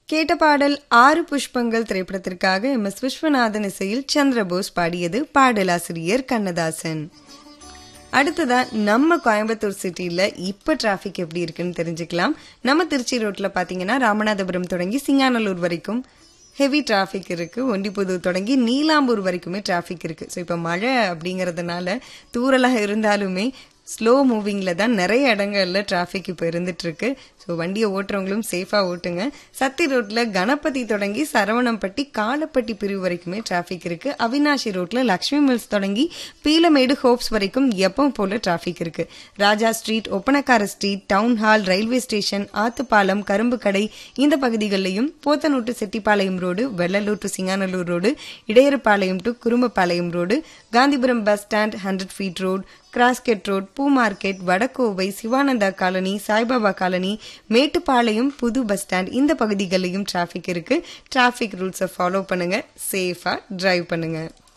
கேட்ட பாடல் ஆறு புஷ்பங்கள் திரைப்படத்திற்காக எம் எஸ் விஸ்வநாதன் இசையில் சந்திரபோஸ் பாடியது பாடலாசிரியர் கண்ணதாசன் அடுத்ததா நம்ம கோயம்புத்தூர் சிட்டில இப்ப டிராஃபிக் எப்படி இருக்குன்னு தெரிஞ்சுக்கலாம் நம்ம திருச்சி ரோட்ல பாத்தீங்கன்னா ராமநாதபுரம் தொடங்கி சிங்காநல்லூர் வரைக்கும் ஹெவி டிராஃபிக் இருக்கு ஒண்டிப்புதூர் தொடங்கி நீலாம்பூர் வரைக்குமே டிராஃபிக் இருக்கு ஸோ இப்போ மழை அப்படிங்கறதுனால தூரலாக இருந்தாலுமே ஸ்லோ மூவிங்ல தான் நிறைய இடங்கள்ல டிராஃபிக் இப்போ இருந்துட்டு இருக்கு ஸோ வண்டியை ஓட்டுறவங்களும் சேஃபா ஓட்டுங்க சத்தி ரோட்ல கணபதி தொடங்கி சரவணம்பட்டி காலப்பட்டி பிரிவு வரைக்குமே டிராஃபிக் இருக்கு அவினாஷி ரோட்ல லக்ஷ்மி மில்ஸ் தொடங்கி பீலமேடு ஹோப்ஸ் வரைக்கும் எப்பவும் போல டிராஃபிக் இருக்கு Raja street Oppanakara street town hall railway station Aathupalam கரும்பு கடை இந்த பகுதிகளிலையும் போத்தனூட்டு Chettipalayam road Vellalur to Singanallur road Idayarpalayam to Kurumbapalayam road Gandhipuram bus stand hundred feet road cross cut road பூ market Vadakovai Sivananda colony Saibaba colony Mettupalayam புது பஸ் ஸ்டாண்ட் இந்த பகுதிகளிலும் டிராஃபிக் இருக்கு டிராஃபிக் ரூல்ஸை ஃபாலோ பண்ணுங்க சேஃபா டிரைவ் பண்ணுங்க